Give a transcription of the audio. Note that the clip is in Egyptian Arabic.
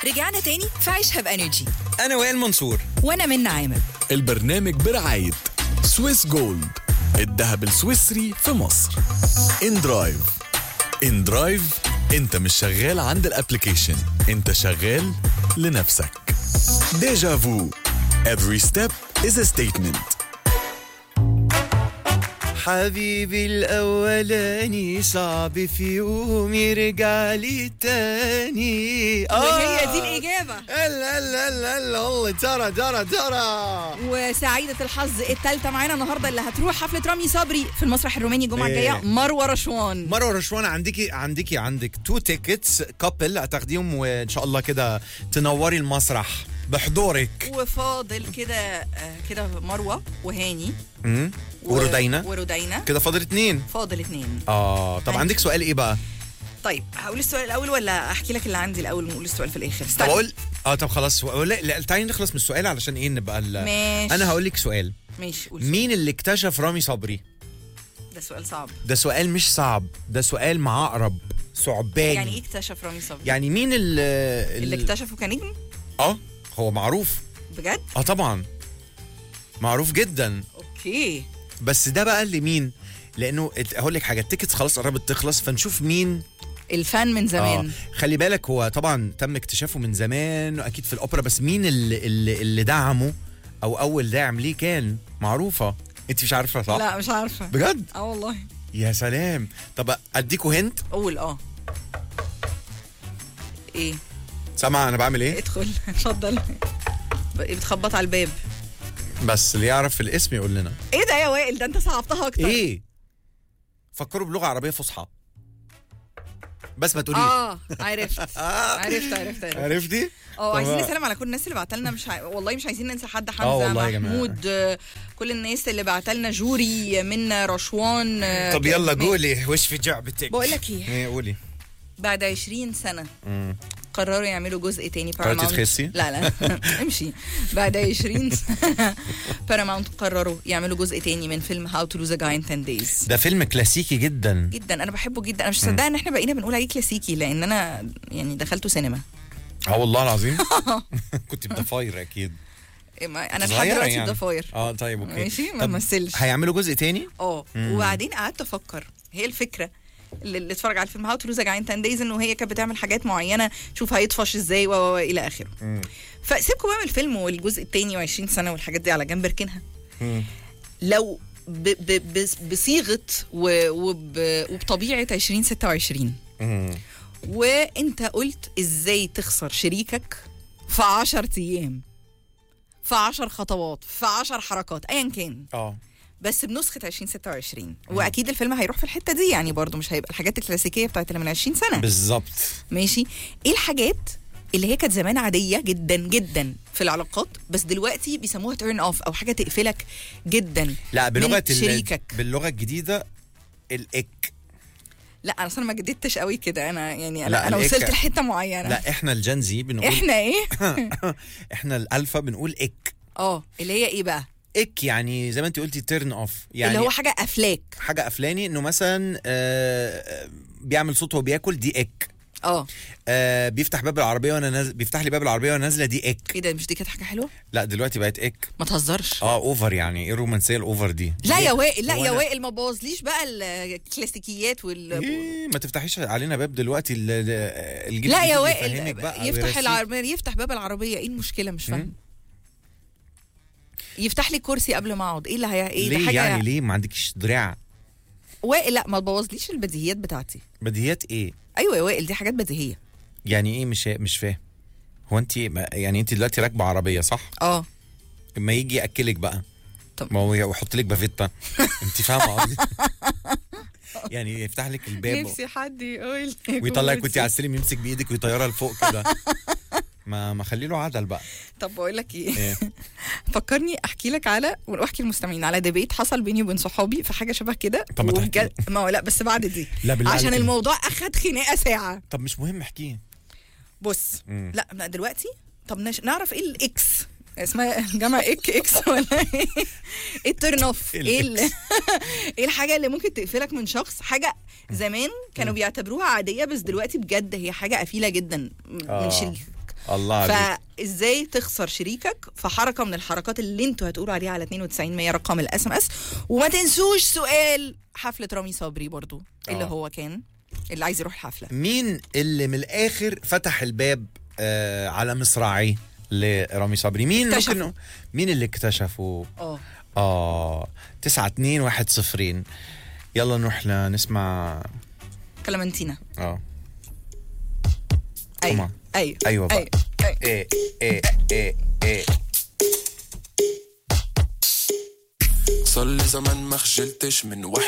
رجعنا تاني في عيشها بانرجي انا وائل منصور وانا من عامر البرنامج برعاية سويس جولد الذهب السويسري في مصر ان درايف ان درايف انت مش شغال عند الابليكيشن انت شغال لنفسك ديجا فو every step is a statement حبيبي الاولاني صعب في يوم يرجع لي تاني وهي دي الإجابة. لا لا لا لا والله ترى ترى ترى وسعيدة الحظ الثالثة معانا النهارده اللي هتروح حفلة رامي صبري في المسرح الروماني الجمعة إيه. الجاية مروة رشوان مروه رشوان عندك عندك عندك تو تيكتس كابل هتاخديهم وان شاء الله كده تنوري المسرح بحضورك وفاضل كده آه، كده مروة وهاني مم. و- ورودينا ورودينا كده فاضل اتنين فاضل اتنين اه طب هاي. عندك سؤال ايه بقى طيب هقول السؤال الأول ولا أحكي لك اللي عندي الأول ونقول السؤال في الآخر طب استنى. اقول اه طب خلاص لا, لا تعالي نخلص من السؤال علشان ايه نبقى ال... ماشي انا هقول لك سؤال ماشي قول مين اللي اكتشف رامي صبري ده سؤال صعب ده سؤال مش صعب ده سؤال معقرب ثعباني يعني ايه اكتشف رامي صبري يعني مين اللي اللي اكتشفه كنجم اه هو معروف بجد اه طبعا معروف جدا اوكي بس ده بقى اللي مين لانه ات- هقول لك حاجه التيكتس خلاص قربت تخلص فنشوف مين الفان من زمان اه خلي بالك هو طبعا تم اكتشافه من زمان اكيد في الاوبرا بس مين اللي اللي, اللي دعمه او اول داعم ليه كان معروفه انت مش عارفه صح لا مش عارفه بجد اه والله يا سلام طب اديكوا هنت قول اه ايه سامعه انا بعمل ايه ادخل اتفضل ب- بتخبط على الباب بس اللي يعرف الاسم يقول لنا ايه ده يا وائل ده انت صعبتها اكتر ايه فكروا بلغه عربيه فصحى بس ما تقوليش اه عرفت عرفت عرفت عرفت عرفتي اه عايزين طب- نسلم على كل الناس اللي بعتلنا مش ع... والله مش عايزين ننسى حد آه حمزه والله يا جماعة. محمود آه، كل الناس اللي بعتلنا جوري من رشوان آه، طب يلا م- قولي وش في جعبتك بقول لك ايه ايه قولي بعد 20 سنه مم. قرروا يعملوا جزء تاني قررتي Paramount. تخسي؟ لا لا امشي بعد 20 سنه باراماونت قرروا يعملوا جزء تاني من فيلم هاو تو لوز ا جاي ان 10 دايز ده فيلم كلاسيكي جدا جدا انا بحبه جدا انا مش مصدقه ان احنا بقينا بنقول عليه كلاسيكي لان انا يعني دخلته سينما اه والله العظيم كنت بضفاير اكيد إيه ما- انا لحد صغيرة دلوقتي يعني. بضفاير اه طيب اوكي ماشي ما طب مثلش هيعملوا جزء تاني اه وبعدين قعدت افكر هي الفكره اللي, اللي اتفرج على الفيلم هاو تو لوز ا جاي ان 10 دايز انه هي كانت بتعمل حاجات معينه شوف هيطفش ازاي و و- و الى اخره فسيبكم بقى من الفيلم والجزء التاني و20 سنه والحاجات دي على جنب اركنها لو ب ب بس- بصيغه و- وب وبطبيعه 2026 مم. وانت قلت ازاي تخسر شريكك في 10 ايام في 10 خطوات في 10 حركات ايا كان اه بس بنسخه 2026 واكيد الفيلم هيروح في الحته دي يعني برضو مش هيبقى الحاجات الكلاسيكيه بتاعت اللي من 20 سنه بالظبط ماشي ايه الحاجات اللي هي كانت زمان عاديه جدا جدا في العلاقات بس دلوقتي بيسموها تيرن اوف او حاجه تقفلك جدا لا بلغه من ال- شريكك باللغه الجديده الاك لا انا اصلا ما جددتش قوي كده انا يعني لا، انا, أنا الإك- وصلت لحته معينه لا احنا الجنزي بنقول احنا ايه احنا الالفا بنقول اك اه اللي هي ايه بقى اك يعني زي ما انت قلتي تيرن اوف يعني اللي هو حاجه قفلاك حاجه قفلاني انه مثلا آه، آه، بيعمل صوت وهو بياكل دي اك اه آه بيفتح باب العربيه وانا نازل بيفتح لي باب العربيه وانا نازله دي اك ايه ده مش دي كانت حاجه حلوه لا دلوقتي بقت اك ما تهزرش اه اوفر يعني ايه الرومانسيه الاوفر دي لا ليه؟ يا وائل لا هو يا أنا- وائل ما بوظليش بقى الكلاسيكيات وال إيه ما تفتحيش علينا باب دلوقتي ال- ال- الجيل لا يا الجديد يفهمك وائل بقى يفتح ويرسيك. العربية يفتح باب العربية ايه المشكلة مش فاهم يفتح لي كرسي قبل ما اقعد ايه اللي هي ايه ده ليه حاجة يعني ليه ما عندكش دراع وائل لا ما تبوظليش البديهيات بتاعتي بديهيات ايه ايوه يا وائل دي حاجات بديهية يعني ايه مش مش فاهم هو انت ما- يعني انت دلوقتي راكبه عربيه صح اه اما يجي ياكلك بقى طب. ما هو يحط لك بافيتا انت فاهمه قصدي يعني يفتح لك الباب نفسي حد يقول ويطلعك وانت على السلم يمسك بايدك ويطيرها لفوق كده ما ما خلي له عدل بقى طب بقول لك ايه ايه فكرني احكي لك على واحكي المستمعين على ديبيت حصل بيني وبين صحابي في حاجه شبه كده طب ما تحكي. وبجد- ما هو لا بس بعد دي لا بالله عشان عليك. الموضوع اخد خناقه ساعه طب مش مهم احكيه بص مم. لا لا دلوقتي طب نش... نعرف ايه الاكس اسمها جمع اك اكس ولا ايه ايه التيرن اوف ايه ال... ايه الحاجه اللي ممكن تقفلك من شخص حاجه زمان كانوا بيعتبروها عاديه بس دلوقتي بجد هي حاجه قفيله جدا م- آه. من شريكك الله عليك فازاي تخسر شريكك في حركه من الحركات اللي انتوا هتقولوا عليها على 92 100 رقم الاس ام اس وما تنسوش سؤال حفله رامي صبري برضو اللي آه. هو كان اللي عايز يروح الحفله مين اللي من الاخر فتح الباب آه على مصراعيه لرامي صبري مين اكتشفوا. ممكن مين اللي اكتشفوا اه اه 9 2 1 0 يلا نروح ل- نسمع كلامنتينا اه ايوه طبعا. ايوه ايوه بقى ايوه أيوة. ايه ايه ايه ايه صار لي زمان ما خجلتش من وحدة